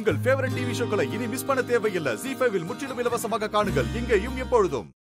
உங்கள் favourite TV ஷோக்களை இனி miss பண்ண தேவையில்லை ஜி ஃபைவில் முற்றிலும் இலவசமாக காணுங்கள் இங்கேயும் எப்பொழுதும்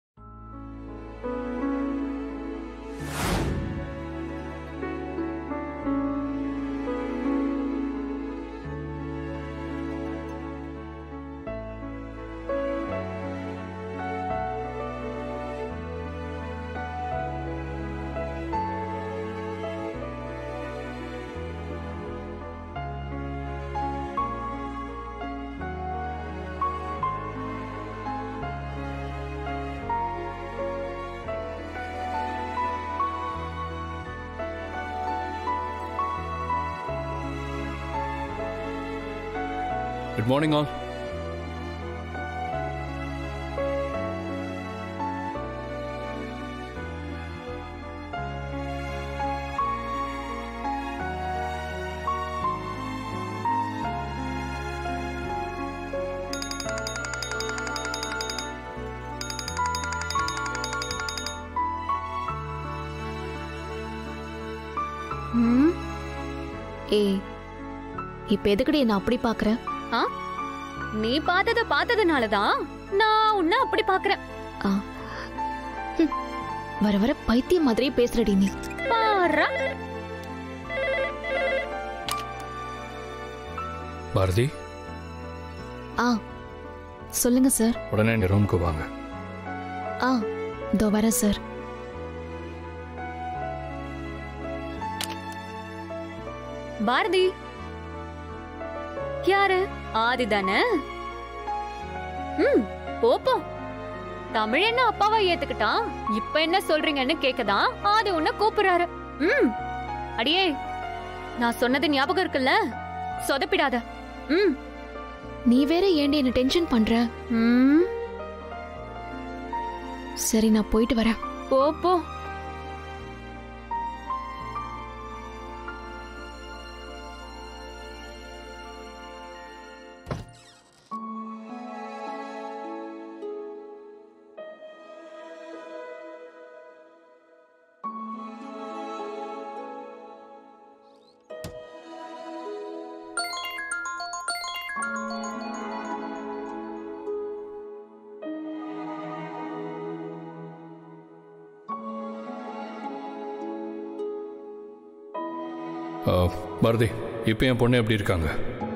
குட் மார்னிங் ஆல் ம் ஏய் இப்ப எதுக்குடி என்ன அப்படி பாக்குற ஆ நீ பார்த்தத பார்த்ததுனால தான் நான் உன்னை அப்படி பாக்குறேன் ஆ ஹம். வர வர பைத்தியம் மாதிரியே பேசுறடி நீ பாரா பாரதி ஆ சொல்லுங்க சார் உடனே இந்த ரூமுக்கு வாங்க ஆ இதோ வரேன் சார் பாரதி யாரு ஆதி தானே ம் போப்போ தமிழ் என்ன அப்பாவா ஏத்துக்கிட்டான் இப்ப என்ன சொல்றீங்கன்னு கேக்கதான் ஆதி உன்னை கூப்பிடுறாரு ம் அடியே நான் சொன்னது ஞாபகம் இருக்குல்ல சொதப்பிடாத ம் நீ வேற ஏண்டி என்ன டென்ஷன் பண்ற ம் சரி நான் போயிட்டு வரேன் போ போ ஆ, பாரதி இப்போ என் பொண்ணு எப்படி இருக்காங்க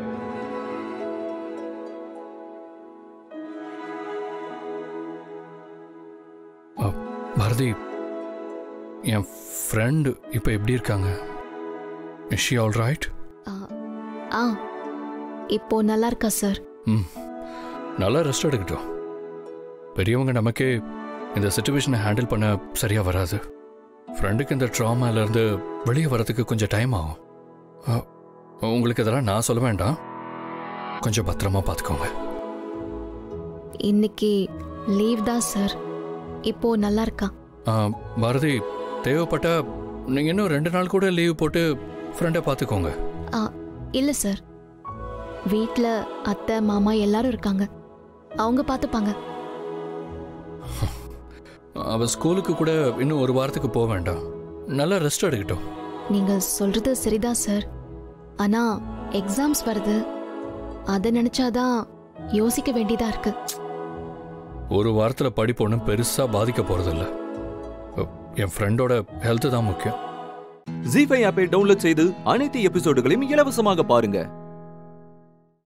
ஆ, பாரதி என் ஃப்ரெண்டு இப்போ எப்படி இருக்காங்க இஸ் ஷி ஆல் ரைட் ஆ, ஆ இப்போ நல்லா இருக்கா சார் ம் நல்லா ரெஸ்ட் எடுக்கட்டும் பெரியவங்க நமக்கே இந்த சுச்சுவேஷனை ஹேண்டில் பண்ண சரியாக வராது ஃப்ரெண்டுக்கு இந்த ட்ராமாலேருந்து வெளியே வரதுக்கு கொஞ்சம் டைம் ஆகும் அ, உங்களுக்கு இதெல்லாம் நான் சொல்ல வேண்டாம் கொஞ்சம் பத்திரமா பார்த்துக்கோங்க இன்னைக்கு லீவ் தான் சார் இப்போ நல்லா இருக்கா ஆ, பாரதி தேவைப்பட்டா நீங்கள் இன்னும் ரெண்டு நாள் கூட லீவ் போட்டு ஃப்ரெண்டை பார்த்துக்கோங்க ஆ இல்ல சார் வீட்ல அத்தை மாமா எல்லாரும் இருக்காங்க அவங்க பார்த்துப்பாங்க அவள் ஸ்கூலுக்கு கூட இன்னும் ஒரு வாரத்துக்கு போக வேண்டாம் நல்லா ரெஸ்ட் எடுக்கட்டும் நீங்க சொல்றது சரிதான் சார் ஆனா எக்ஸாம்ஸ் வருது அதை நினைச்சாதான் யோசிக்க வேண்டியதா இருக்கு ஒரு வாரத்தில் படிப்பு ஒன்றும் பெருசாக பாதிக்க போகிறதில்ல என் ஃப்ரெண்டோட ஹெல்த்து தான் முக்கியம் ஜி ஃபைவ் ஆப்பை டவுன்லோட் செய்து அனைத்து எபிசோடுகளையும் இலவசமாக பாருங்க